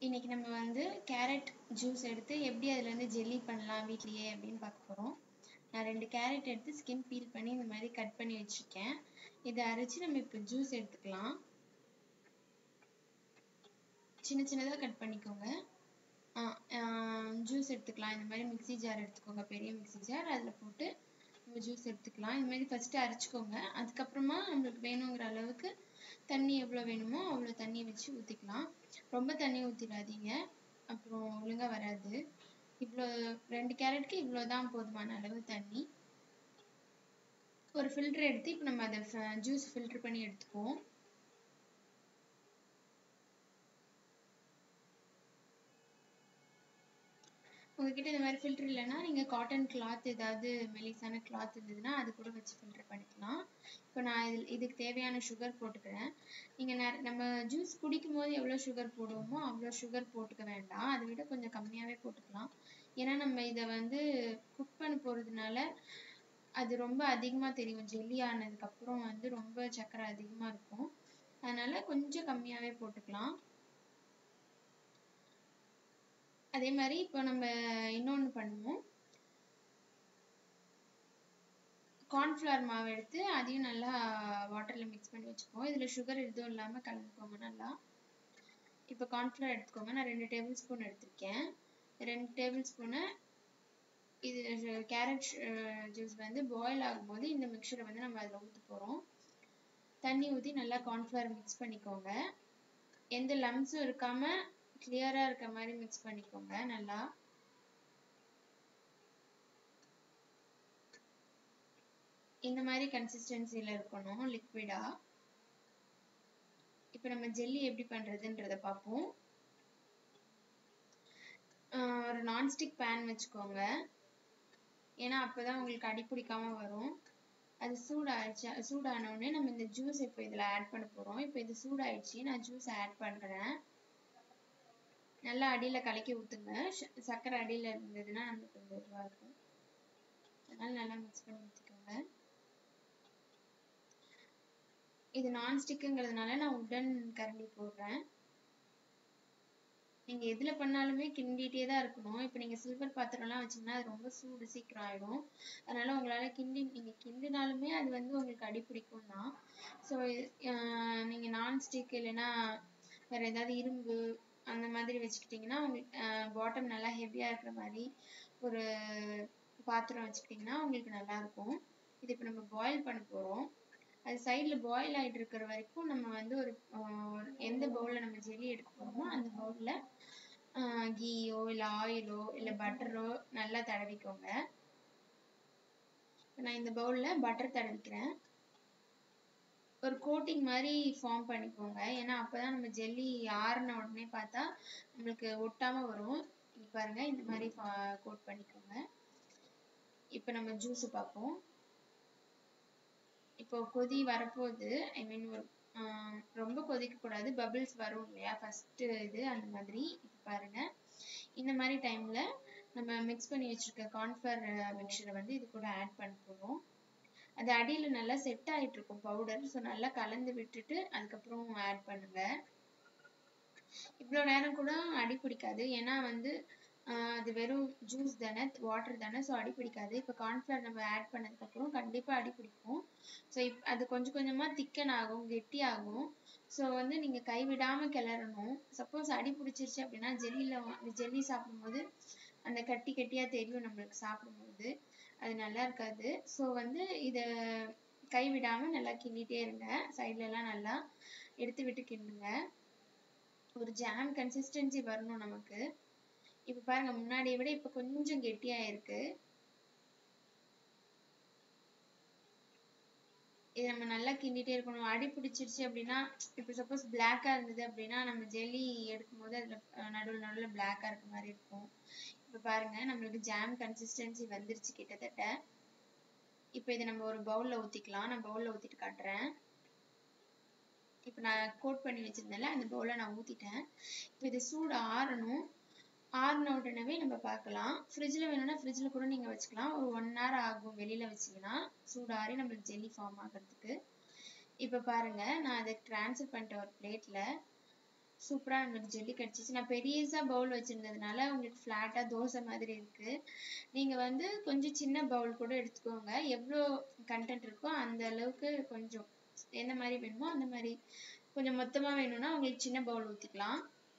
இன்னைக்கு நம்ம வந்து கேரட் ஜூஸ் எடுத்து எப்படி அதுலேருந்து ஜெல்லி பண்ணலாம் வீட்லயே அப்படின்னு பார்க்க போகிறோம் நான் ரெண்டு கேரட் எடுத்து ஸ்கின் பீல் பண்ணி இந்த மாதிரி கட் பண்ணி வச்சுருக்கேன் இதை அரைச்சி நம்ம இப்போ ஜூஸ் எடுத்துக்கலாம் சின்ன சின்னதாக கட் பண்ணிக்கோங்க ஜூஸ் எடுத்துக்கலாம் இந்த மாதிரி மிக்ஸி ஜார் எடுத்துக்கோங்க பெரிய மிக்ஸி ஜார் அதில் போட்டு நம்ம ஜூஸ் எடுத்துக்கலாம் இந்த மாதிரி ஃபஸ்ட்டு அரைச்சிக்கோங்க அதுக்கப்புறமா நம்மளுக்கு வேணுங்கிற அளவுக்கு தண்ணி எவ்வளோ வேணுமோ அவ்வளோ தண்ணி வச்சு ஊற்றிக்கலாம் ரொம்ப தண்ணி ஊற்றிடாதீங்க அப்புறம் ஒழுங்காக வராது இவ்வளோ ரெண்டு கேரட்க்கு இவ்வளோ தான் போதுமான அளவு தண்ணி ஒரு ஃபில்டர் எடுத்து இப்போ நம்ம அதை ஜூஸ் ஃபில்டர் பண்ணி எடுத்துக்குவோம் உங்ககிட்ட இந்த மாதிரி ஃபில்டர் இல்லைன்னா நீங்கள் காட்டன் கிளாத் ஏதாவது மெலிசான கிளாத் இருந்ததுன்னா அது கூட வச்சு ஃபில்டர் பண்ணிக்கலாம் இப்போ நான் இதில் இதுக்கு தேவையான சுகர் போட்டுக்கிறேன் நீங்கள் நெ நம்ம ஜூஸ் குடிக்கும் போது எவ்வளோ சுகர் போடுவோமோ அவ்வளோ சுகர் போட்டுக்க வேண்டாம் அதை விட கொஞ்சம் கம்மியாகவே போட்டுக்கலாம் ஏன்னா நம்ம இதை வந்து குக் பண்ண போகிறதுனால அது ரொம்ப அதிகமாக தெரியும் ஜெல்லி ஆனதுக்கப்புறம் வந்து ரொம்ப சர்க்கரை அதிகமாக இருக்கும் அதனால் கொஞ்சம் கம்மியாகவே போட்டுக்கலாம் அதே மாதிரி இப்போ நம்ம இன்னொன்று பண்ணுவோம் கார்ன்ஃப்ளவர் மாவு எடுத்து அதையும் நல்லா வாட்டரில் மிக்ஸ் பண்ணி வச்சுப்போம் இதில் சுகர் எதுவும் இல்லாமல் கலந்துக்கோங்க நல்லா இப்போ கார்ன்ஃப்ளவர் எடுத்துக்கோங்க நான் ரெண்டு டேபிள் ஸ்பூன் எடுத்திருக்கேன் ரெண்டு டேபிள் ஸ்பூனு இது கேரட் ஜூஸ் வந்து பாயில் ஆகும்போது இந்த மிக்சரை வந்து நம்ம அதில் ஊற்ற போகிறோம் தண்ணி ஊற்றி நல்லா கார்ன்ஃப்ளவர் மிக்ஸ் பண்ணிக்கோங்க எந்த லம்ஸும் இருக்காமல் கிளியராக இருக்க மாதிரி மிக்ஸ் பண்ணிக்கோங்க நல்லா இந்த மாதிரி கன்சிஸ்டன்சியில் இருக்கணும் லிக்விடாக இப்போ நம்ம ஜெல்லி எப்படி பண்ணுறதுன்றத பார்ப்போம் ஒரு நான்ஸ்டிக் பேன் வச்சுக்கோங்க ஏன்னா அப்போ தான் உங்களுக்கு அடி பிடிக்காம வரும் அது சூடாகிடுச்சு சூடானோடனே நம்ம இந்த ஜூஸ் இப்போ இதில் ஆட் பண்ண போகிறோம் இப்போ இது சூடாயிடுச்சு நான் ஜூஸ் ஆட் பண்ணுறேன் நல்லா அடியில் கலக்கி ஊற்றுங்க சர்க்கரை அடியில் இருந்ததுன்னா நம்மளுக்கு கொஞ்சம் இதுவாக இருக்கும் அதனால் நல்லா மிக்ஸ் பண்ணி ஊற்றிக்கோங்க இது நான்ஸ்டிக்குங்கிறதுனால நான் உடன் கரண்டி போடுறேன் நீங்கள் எதில் பண்ணாலுமே கிண்டிகிட்டே தான் இருக்கணும் இப்போ நீங்கள் சில்வர் பாத்திரம்லாம் வச்சிங்கன்னா அது ரொம்ப சூடு சீக்கிரம் ஆகிடும் அதனால் உங்களால் கிண்டி நீங்கள் கிண்டினாலுமே அது வந்து உங்களுக்கு அடி பிடிக்கும் தான் ஸோ நீங்கள் நான்ஸ்டிக் இல்லைன்னா வேறு ஏதாவது இரும்பு அந்த மாதிரி வச்சுக்கிட்டிங்கன்னா உங்களுக்கு பாட்டம் நல்லா ஹெவியாக இருக்கிற மாதிரி ஒரு பாத்திரம் வச்சுக்கிட்டிங்கன்னா உங்களுக்கு நல்லாயிருக்கும் இது இப்போ நம்ம பாயில் பண்ண போகிறோம் அது சைடில் பாயில் ஆகிட்டு இருக்கிற வரைக்கும் நம்ம வந்து ஒரு எந்த பவுலில் நம்ம ஜெல்லி எடுக்க போகிறோமோ அந்த பவுலில் கீயோ இல்லை ஆயிலோ இல்லை பட்டரோ நல்லா தடவிக்கோங்க நான் இந்த பவுலில் பட்டர் தடவிக்கிறேன் ஒரு கோட்டிங் மாதிரி ஃபார்ம் பண்ணிக்கோங்க ஏன்னா அப்போ தான் நம்ம ஜெல்லி ஆறின உடனே பார்த்தா நம்மளுக்கு ஒட்டாமல் வரும் இங்கே பாருங்கள் இந்த மாதிரி கோட் பண்ணிக்கோங்க இப்போ நம்ம ஜூஸு பார்ப்போம் இப்போ கொதி வரப்போகுது ஐ மீன் ஒரு ரொம்ப கொதிக்கக்கூடாது பபிள்ஸ் வரும் இல்லையா ஃபஸ்ட்டு இது அந்த மாதிரி இப்போ பாருங்கள் இந்த மாதிரி டைமில் நம்ம மிக்ஸ் பண்ணி வச்சுருக்க கார்ன்ஃப்ளவர் மிக்சரை வந்து இது கூட ஆட் பண்ண போகிறோம் அது அடியில் நல்லா செட் ஆகிட்டு இருக்கும் பவுடர் ஸோ நல்லா கலந்து விட்டுட்டு அதுக்கப்புறம் ஆட் பண்ணுங்க இவ்வளோ நேரம் கூட அடி பிடிக்காது ஏன்னா வந்து அது வெறும் ஜூஸ் தானே வாட்டர் தானே ஸோ அடி பிடிக்காது இப்போ கார்ன்ஃப்ளவர் நம்ம ஆட் பண்ணதுக்கப்புறம் கண்டிப்பாக அடி பிடிக்கும் ஸோ இப் அது கொஞ்சம் கொஞ்சமாக திக்கன் ஆகும் கெட்டி ஆகும் ஸோ வந்து நீங்கள் கைவிடாமல் கிளறணும் சப்போஸ் அடி பிடிச்சிருச்சு அப்படின்னா ஜெல்லியில் ஜெல்லி சாப்பிடும்போது அந்த கட்டி கட்டியாக தெரியும் நம்மளுக்கு சாப்பிடும்போது அது நல்லா இருக்காது ஸோ வந்து இதை கைவிடாமல் நல்லா கிண்டிகிட்டே இருங்க சைட்லலாம் நல்லா எடுத்து விட்டு கிண்டுங்க ஒரு ஜாம் கன்சிஸ்டன்சி வரணும் நமக்கு இப்போ பாருங்க முன்னாடியை விட இப்போ கொஞ்சம் கெட்டியாக இருக்கு இது நம்ம நல்லா கிண்டிகிட்டே இருக்கணும் அடி பிடிச்சிருச்சு அப்படின்னா இப்போ சப்போஸ் பிளாக்காக இருந்தது அப்படின்னா நம்ம ஜெல்லி எடுக்கும்போது அதில் நடுவில் நடுவில் பிளாக்காக இருக்க மாதிரி இருக்கும் இப்போ பாருங்க நம்மளுக்கு ஜாம் கன்சிஸ்டன்சி வந்துருச்சு கிட்டத்தட்ட இப்போ இதை நம்ம ஒரு பவுலில் ஊற்றிக்கலாம் நான் பவுலில் ஊற்றிட்டு காட்டுறேன் இப்போ நான் கோட் பண்ணி வச்சுருந்தேன்ல அந்த பவுலில் நான் ஊற்றிட்டேன் இப்போ இது சூடு ஆறணும் ஆறின உடனே நம்ம பார்க்கலாம் ஃப்ரிட்ஜில் வேணும்னா ஃப்ரிட்ஜில் கூட நீங்கள் வச்சுக்கலாம் ஒரு ஒன் ஹவர் ஆகும் வெளியில் வச்சிங்கன்னா சூடு ஆறி நம்மளுக்கு ஜெல்லி ஃபார்ம் ஆகிறதுக்கு இப்போ பாருங்கள் நான் அதை ட்ரான்ஸ்ஃபர் பண்ணிட்டேன் ஒரு பிளேட்டில் சூப்பரா நம்மளுக்கு ஜெல்லி கிடைச்சிச்சு நான் பெரியசா பவுல் வச்சிருந்ததுனால உங்களுக்கு ஃப்ளாட்டா தோசை மாதிரி இருக்கு நீங்க வந்து கொஞ்சம் சின்ன பவுல் கூட எடுத்துக்கோங்க எவ்வளோ கண்டென்ட் இருக்கோ அந்த அளவுக்கு கொஞ்சம் எந்த மாதிரி வேணுமோ அந்த மாதிரி கொஞ்சம் மொத்தமா வேணும்னா உங்களுக்கு சின்ன பவுல் ஊத்திக்கலாம்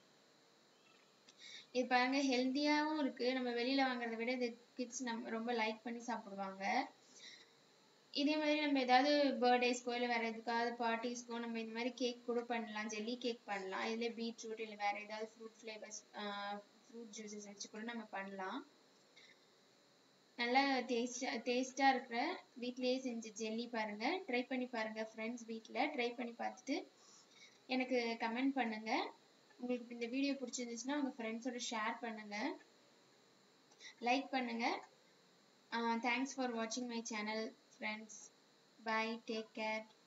இது பாருங்க ஹெல்த்தியாவும் இருக்கு நம்ம வெளியில வாங்குறதை விட இது கிட்ஸ் நம்ம ரொம்ப லைக் பண்ணி சாப்பிடுவாங்க இதே மாதிரி நம்ம ஏதாவது பர்த்டேஸ்க்கோ இல்லை வேற எதுக்காவது பார்ட்டிஸ்க்கோ நம்ம இந்த மாதிரி கேக் கூட பண்ணலாம் ஜெல்லி கேக் பண்ணலாம் இதுல பீட்ரூட் இல்லை வேற ஏதாவது ஃப்ரூட் ஃப்ளேவர்ஸ் ஃப்ரூட் ஜூஸஸ் வச்சு கூட நம்ம பண்ணலாம் நல்லா டேஸ்டா டேஸ்டா இருக்கிற வீட்லயே செஞ்ச ஜெல்லி பாருங்க ட்ரை பண்ணி பாருங்க ஃப்ரெண்ட்ஸ் வீட்ல ட்ரை பண்ணி பார்த்துட்டு எனக்கு கமெண்ட் பண்ணுங்க உங்களுக்கு இந்த வீடியோ பிடிச்சிருந்துச்சுன்னா உங்க ஃப்ரெண்ட்ஸோட ஷேர் பண்ணுங்க லைக் பண்ணுங்க தேங்க்ஸ் ஃபார் வாட்சிங் my channel friends bye take care